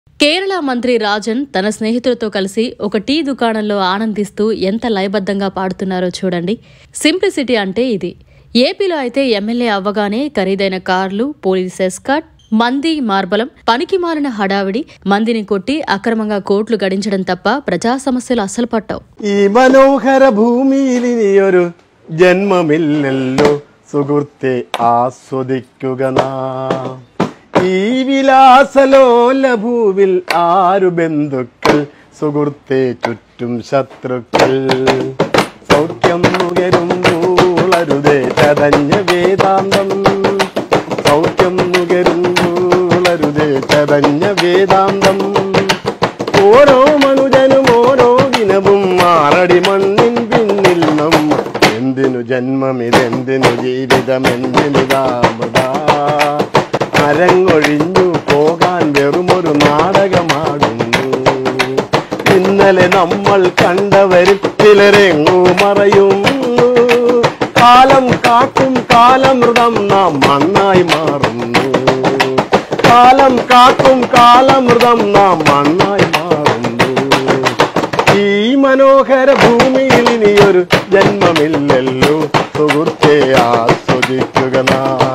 కేరళ మంత్రి రాజన్ తన స్నేహితులతో కలిసి ఒక టీ దుకాణంలో ఆనందిస్తూ ఎంత లయబద్ధంగా పాడుతున్నారో చూడండి సింప్లిసిటీ అంటే ఇది ఏపీలో అయితే ఎమ్మెల్యే అవ్వగానే ఖరీదైన కార్లు పోలీస్ ఎస్కాట్ మంది మార్బలం పనికి మారిన హడావిడి మందిని కొట్టి అక్రమంగా కోట్లు గడించడం తప్ప ప్రజా సమస్యలు అస్సలు పట్టవు ഈ മനോഹര ഭൂമിയിൽ ഇനിയൊരു ജന്മമില്ലല്ലോ സുഹൃത്തെ ആസ്വദിക്കുക നാം ഈ വിലാസലോല ഭൂവിൽ ആരു ബന്ധുക്കൾ സുഹൃത്തെ ചുറ്റും ശത്രുക്കൾ സൗഖ്യം നുകരുന്നൂളരുതേ ചതഞ്ഞ വേദാന്തം സൗഖ്യം നുകരുന്നൂളരുതേ ചതഞ്ഞ വേദാന്തം ഓരോ മനുജനും ഓരോ ദിനവും മാറടി മണ്ണിൻ പിന്നിൽ നമ്മ എന്തിനു ജന്മം ഇതെന്തിനു ജീവിതം എന്തിനു താമത അരങ്ങൊഴിഞ്ഞു പോകാൻ വെറുമൊരു നാടകമാടുന്നു ഇന്നലെ നമ്മൾ കണ്ടവരിൽ ചിലരെങ്ങു മറയുന്നു കാലം കാക്കും കാലമൃതം നാം മണ്ണായി മാറുന്നു കാലം കാക്കും കാലമൃതം നാം മണ്ണായി മാറുന്നു ഈ മനോഹര ഭൂമിയിൽ ഇനിയൊരു ജന്മമില്ലല്ലോ സുഹൃത്തെ ആസ്വദിക്കുക നാം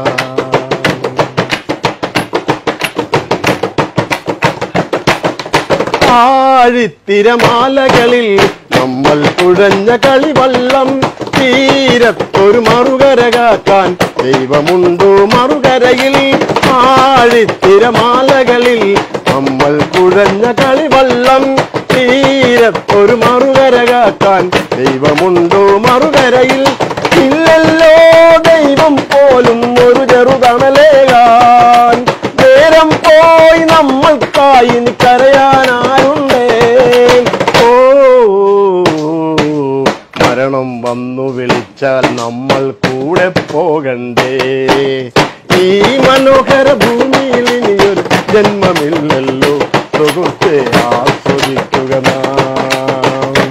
ആഴിത്തിരമാലകളിൽ നമ്മൾ തുഴഞ്ഞ കളിവള്ളം തീരത്തൊരു മറുകര കാക്കാൻ ദൈവമുണ്ടോ മറുകരയിൽ ആഴിത്തിരമാലകളിൽ നമ്മൾ കുഴഞ്ഞ കളിവള്ളം തീരത്തൊരു മറുകര കാക്കാൻ ദൈവമുണ്ടോ മറുകരയിൽ ഇല്ലല്ലോ ദൈവം പോലും ഒരു ചെറുതണലേകാൻ നേരം പോയി നമ്മൾക്കായി ഇനി കരയാനാരുണ്ടേ ഓ മരണം വന്നു വിളിച്ചാൽ നമ്മൾ കൂടെ പോകണ്ടേ ഈ മനോഹര ഭൂമിയിൽ ഇനിയൊരു ജന്മമില്ലല്ലോ സുഹൃത്തെ ആസ്വദിക്കുക നാം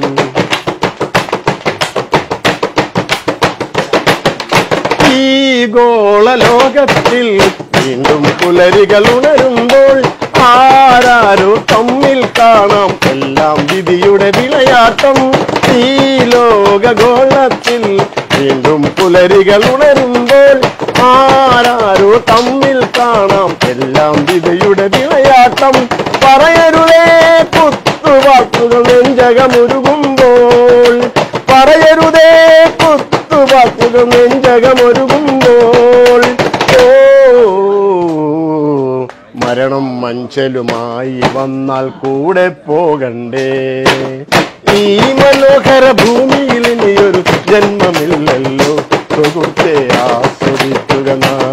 ഈ ഗോളലോകത്തിൽ വീണ്ടും പുലരികൾ ഉണരുമ്പോൾ ആരാരോ തമ്മിൽ കാണാം എല്ലാം വിധിയുടെ വിളയാട്ടം ഈ ലോകഗോളത്തിൽ വീണ്ടും പുലരികൾ ഉണരുമ്പോൾ ആരാരോ തമ്മിൽ കാണാം എല്ലാം വിധിയുടെ വിളയാട്ടം പറയരുതേ കുത്തുവാക്കുകൾ നെഞ്ചകമുരുകുമ്പോൾ പറയരുതേ കുത്തുവാക്കുകൾ നെഞ്ചകമൊരുകുമ്പോൾ ഓ മരണം മഞ്ചലുമായി വന്നാൽ കൂടെ പോകണ്ടേ ഈ മനോഹര ഭൂമിയിൽ ഇനിയൊരു ജന്മമില്ലല്ലോ സുഹൃത്തെ ആസ്വദിക്കുക നാം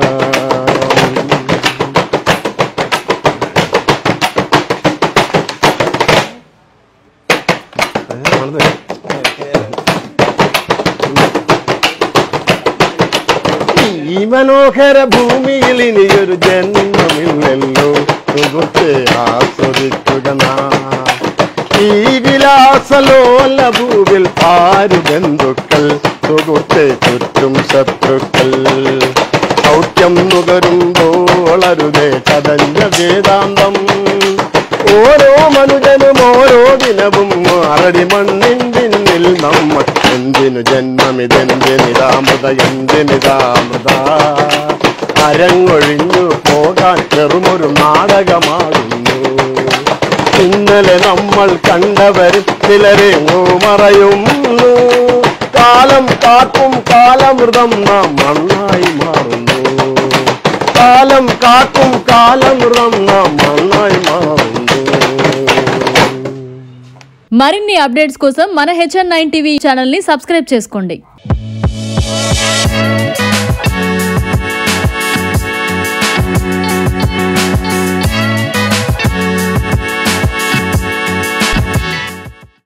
ഈ മനോഹര ഭൂമിയിൽ ഇനിയൊരു ജന്മമില്ലല്ലോ സുഹൃത്തെ ആസ്വദിക്കുക നാം ഈ വിലാസലോല ഭൂവിൽ ആരു ബന്ധുക്കൾ സുഹൃത്തെ ചുറ്റും ശത്രുക്കൾ സൗഖ്യം നുകരുമ്പോൾ അരുതേ ചതഞ്ഞ വേദാന്തം ഓരോ മനുജനും ഓരോ ദിനവും അറടി മണ്ണിൻ പിന്നിൽ നമ്മൾ എന്തിനു ജന്മമിതെന്തിനിതാമൃത എന്തിനിതാമൃത അരങ്ങൊഴിഞ്ഞു പോകാൻ വെറുമൊരു നാടകമാകുന്നു ഇന്നലെ നമ്മൾ കണ്ടവരും ചിലരെങ്ങോ മറയുന്നു കാലം കാക്കും കാലമൃതം നാം മണ്ണായി മാറുന്നു കാലം കാക്കും కాలమృతం నా మన్నాయి మారుందు మరిన్ని అప్డేట్స్ కోసం మన హెచ్ఎన్ నైన్ టీవీ ఛానల్ని సబ్స్క్రైబ్ చేసుకోండి